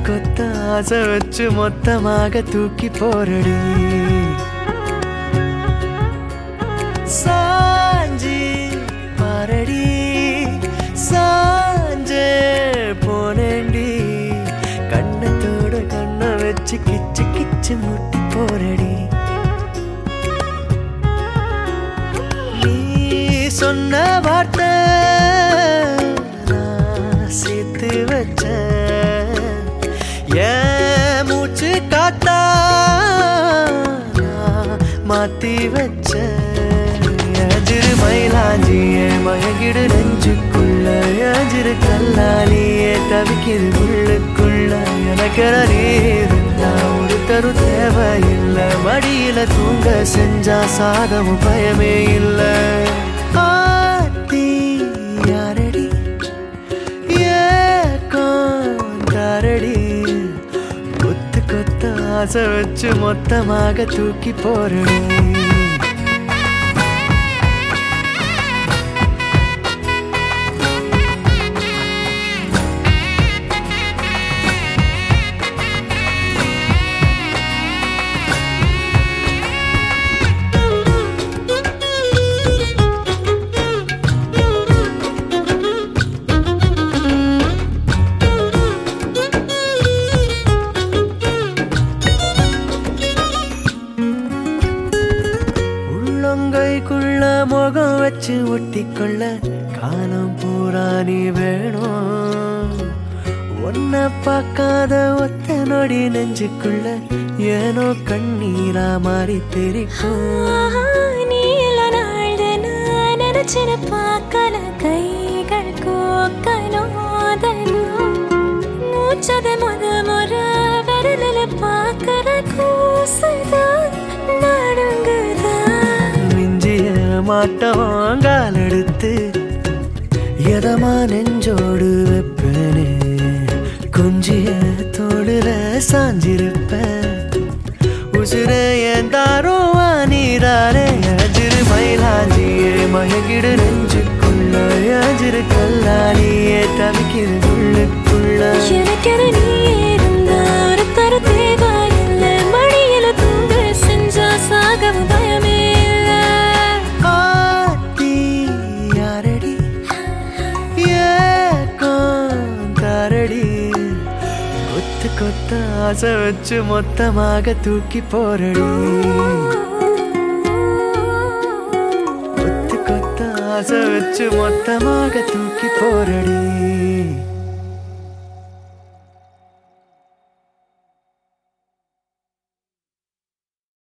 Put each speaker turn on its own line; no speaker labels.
கொத்த ஆசை வச்சு மொத்தமாக தூக்கி போரடி சாஞ்சி பாரடி சாஞ்சே போனேண்டி கண்ணத்தோட கண்ணை வச்சு கிச்சு கிச்சு முட்டி போரடி நீ சொன்ன வார்த்தை நான் சேர்த்து வச்சேன் என் மூச்சு காத்தா நான் மாத்தி வச்சேன் எதிரு மயிலாஞ்சி என் மயங்கிடு நெஞ்சுக்குள்ள எதிரு கல்லாலியே தவிக்கிது உள்ளுக்குள்ள எனக்கு இருந்தா ஒரு தரு தேவையில்லை மடியில தூங்க செஞ்சா சாதமும் பயமே இல்லை ஆத்தி யாரடி ஏக்காரடி கொத்து கொத்த ஆசை வச்சு மொத்தமாக தூக்கி போறடி உள்ளங்கைக்குள்ள முகம் வச்சு ஒட்டிக்கொள்ள காலம் பூரா நீ வேணும் ஒன்ன பார்க்காத ஒத்த நொடி நெஞ்சுக்குள்ள ஏனோ கண்ணீரா மாறி தெரிக்கும்
நீல நாள்ல நான் நினைச்சிரு பார்க்கல கைகள் கோக்கனோதனும் மூச்சத முத முற விரலில பார்க்கற கூசுதான் நடுங்குதான்
மிஞ்சிய மாட்டோம் கால் எடுத்து எதமா நெஞ்சோடு வைப்பேனே கொஞ்சிய தோடுல சாஞ்சிருப்பேன் உசுர என் தாரோ நீதாரே அஜிரு மயிலாஞ்சியே மயங்கிடு நெஞ்சுக்குள்ள அஜிரு கல்லாலியே தவிக்கிது உள்ளுக்குள்ள
எனக்கென நீ இருந்தா ஒரு தர தேவையில்ல மடியில தூங்க செஞ்சா சாகவும் பயமே இல்ல
ஆத்தி யாரடி ஏக்காரடி கொத்து கொத்த ஆசை வச்சு மொத்தமாக தூக்கி போரடி கொத்து கொத்த ஆசை வச்சு மொத்தமாக தூக்கி போரடி